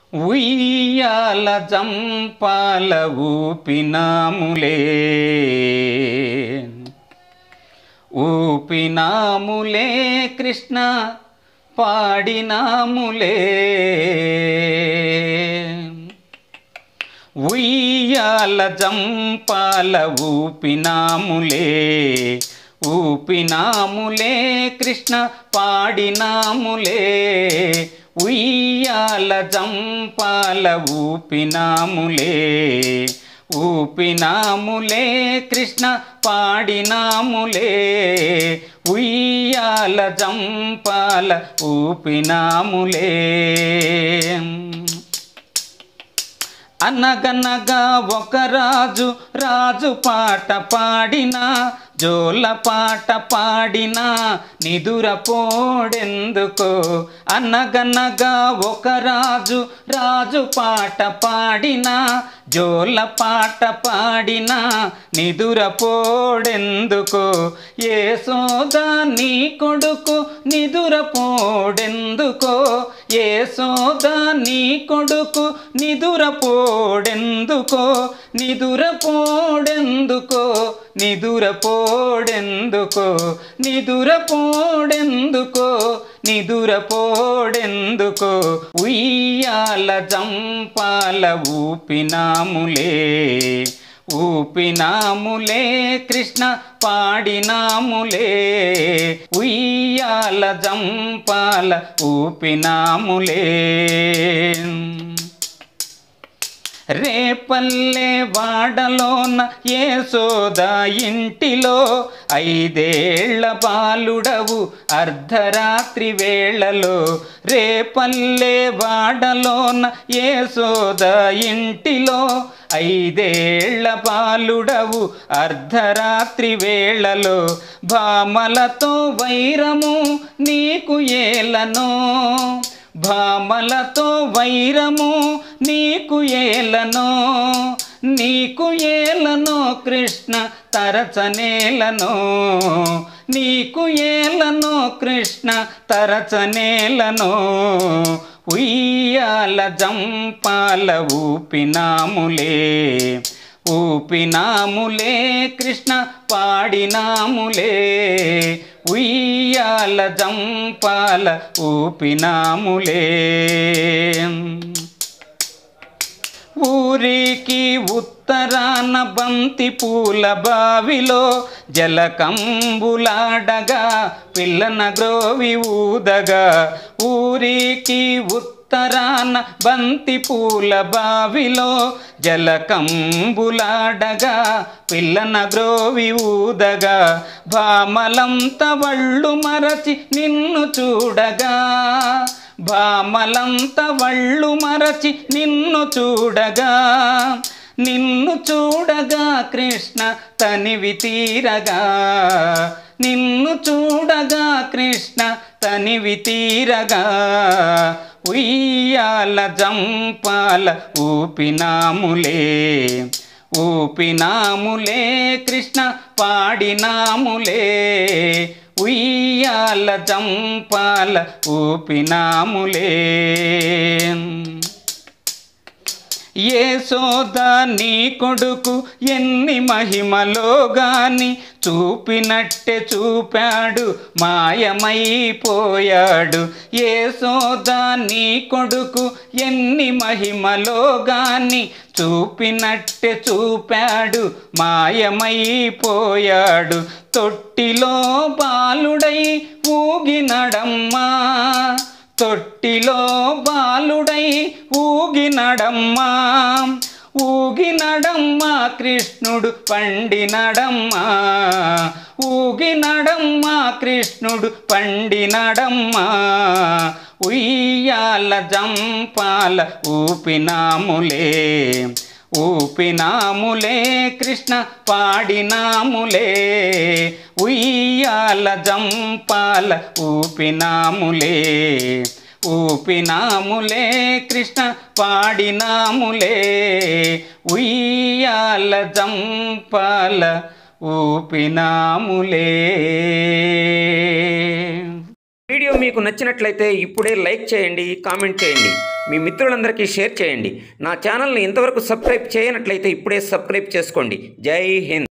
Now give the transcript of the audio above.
ఉయ్యాల జంపాల ఊపినాములే ఊపినాములే కృష్ణ పాడినాములే ఉయ్యాల జంపాల ఊపినాములే ఊపినాములే కృష్ణ పాడినాములే ఉయ్యాల జంపాల ఊపినాములే ఊపినాములే కృష్ణ పాడినాములే ఉయ్యాల జంపాల ఊపినాములే అనగనగా ఒక రాజు రాజు పాట పాడినా జోల పాట పాడినా నిదురపోడెందుకో అనగనగా ఒక రాజు రాజు పాట పాడినా జోల పాట పాడినా నిదురపోడెందుకో ఏ సోదా నీ కొడుకు నిదురపోడెందుకో ఏ సోదా నీ కొడుకు నిదురపోడెందుకో నిదురపోడెందుకో నిదురపోడెందుకో నిదురపోడెందుకో నిదురపోడెందుకో ఉయ్యాల జంపాల ఊపినాములే ఊపినాములే కృష్ణ పాడినాములే ఉయ్యాల జంపాల ఊపినాములే రేపల్లె వాడలోన ఏసోద ఇంటిలో ఐదేళ్ల బాలుడవు అర్ధరాత్రి వేళలో రేపల్లె వాడలోన ఏసోద ఇంటిలో ఐదేళ్ల బాలుడవు అర్ధరాత్రి వేళలో భామలతో వైరము నీకు ఏలనో భామలతో వైరము నీకు ఏలనో నీకు ఏలనో కృష్ణ తరచనేలనో నీకు ఏలనో కృష్ణ తరచనేలనో ఉయ్యాల జంపాల ఊపినాములే ఊపినాములే కృష్ణ పాడినాములే ఉయ్యాల జంపాల ఊపినాములే ఊరికి ఉత్తరాన బంతి పూల బావిలో జలకంబులాడగా పిల్లన గ్రోవి ఊదగా ఊరికి ఉత్తరాన బంతి పూల బావిలో జలకంబులాడగా పిల్లన గ్రోవి ఊదగా భామలంత వళ్ళు మరచి నిన్ను చూడగా భామలంత వళ్ళు మరచి నిన్ను చూడగా నిన్ను చూడగా కృష్ణ తనివి తీరగా నిన్ను చూడగా కృష్ణ తనివి తీరగా ఉయ్యాల జంపాల ఊపినాములే ఊపినాములే కృష్ణ పాడినాములే ఉయ్యాల జంపాల ఊపినాములే ఏ సోద నీ కొడుకు ఎన్ని మహిమలో గాని చూపినట్టే చూపాడు మాయమైపోయాడు ఏ సోద నీ కొడుకు ఎన్ని మహిమలో గాని చూపినట్టే చూపాడు మాయమైపోయాడు తొట్టిలో బాలుడై ఊగినడమ్మా తొట్టిలో బాలుడై ఊగినడమ్మా ఊగినడమ్మా కృష్ణుడు పండినడమ్మా ఊగినడమ్మా కృష్ణుడు పండినడమ్మా ఉయ్యాల జంపాల ఊపినాములే ఊపినాములే కృష్ణ పాడినాములే ఉయ్యాల జంపాల ఊపినాములే ఊపినాములే కృష్ణ పాడినాములే ఉయ్యాల జంపాల ఊపినాములే వీడియో మీకు నచ్చినట్లయితే ఇప్పుడే లైక్ చేయండి కామెంట్ చేయండి మీ మిత్రులందరికీ షేర్ చేయండి నా ఛానల్ని ఇంతవరకు సబ్స్క్రైబ్ చేయనట్లయితే ఇప్పుడే సబ్స్క్రైబ్ చేసుకోండి జై హింద్